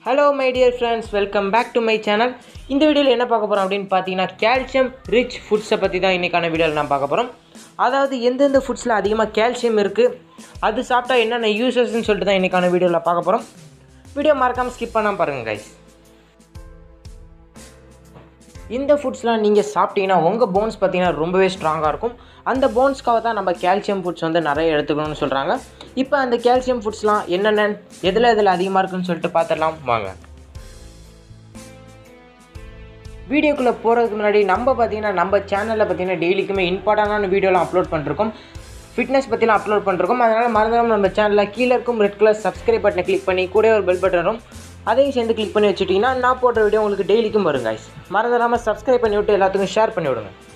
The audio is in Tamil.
hello my dear friends welcome back to my channel இந்த வீடியோவில் என்ன பார்க்க போகிறோம் அப்படின்னு பார்த்தீங்கன்னா கால்சியம் ரிச் ஃபுட்ஸை பற்றி தான் இன்றைக்கான வீடியோவில் நான் பார்க்க போகிறோம் அதாவது எந்தெந்த ஃபுட்ஸில் அதிகமாக கால்சியம் இருக்குது அது சாப்பிட்டா என்னென்ன யூசஸ்ன்னு சொல்லிட்டு தான் இன்றைக்கான வீடியோவில் பார்க்க போகிறோம் வீடியோ மறக்காமல் ஸ்கிப் பண்ணாமல் பாருங்கள் கைஸ் இந்த ஃபுட்ஸ்லாம் நீங்கள் சாப்பிட்டீங்கன்னா உங்கள் போன்ஸ் பார்த்தீங்கன்னா ரொம்பவே ஸ்ட்ராங்காக இருக்கும் அந்த போன்ஸ்க்காக தான் நம்ம கால்சியம் ஃபுட்ஸ் வந்து நிறைய எடுத்துக்கணும்னு சொல்கிறாங்க இப்போ அந்த கால்சியம் ஃபுட்ஸ்லாம் என்னென்ன எதில் எதில் அதிகமாக இருக்குன்னு சொல்லிட்டு பார்த்துடலாம் வாங்க வீடியோக்குள்ளே போகிறதுக்கு முன்னாடி நம்ம பார்த்தீங்கன்னா நம்ம சேனலில் பார்த்தீங்கன்னா டெய்லிக்குமே இம்பார்ட்டண்டான வீடியோலாம் அப்லோட் பண்ணிருக்கோம் ஃபிட்னஸ் பற்றிலாம் அப்லோட் பண்ணிருக்கோம் அதனால் மறந்துடாம நம்ம சேனலில் கீழே இருக்கும் ரெட் கலர் சப்ஸ்கிரைப் பட்டனை கிளிக் பண்ணி கூட ஒரு பெல் பட்டன் வரும் அதையும் சேர்ந்து கிளிக் பண்ணி வச்சுட்டிங்கன்னா நான் போடுற வீடியோ உங்களுக்கு டெய்லிக்கும் வரும் guys மறந்துடாமல் சப்ஸ்கிரைப் பண்ணி விட்டு எல்லாத்துக்கும் ஷேர் பண்ணி விடுங்க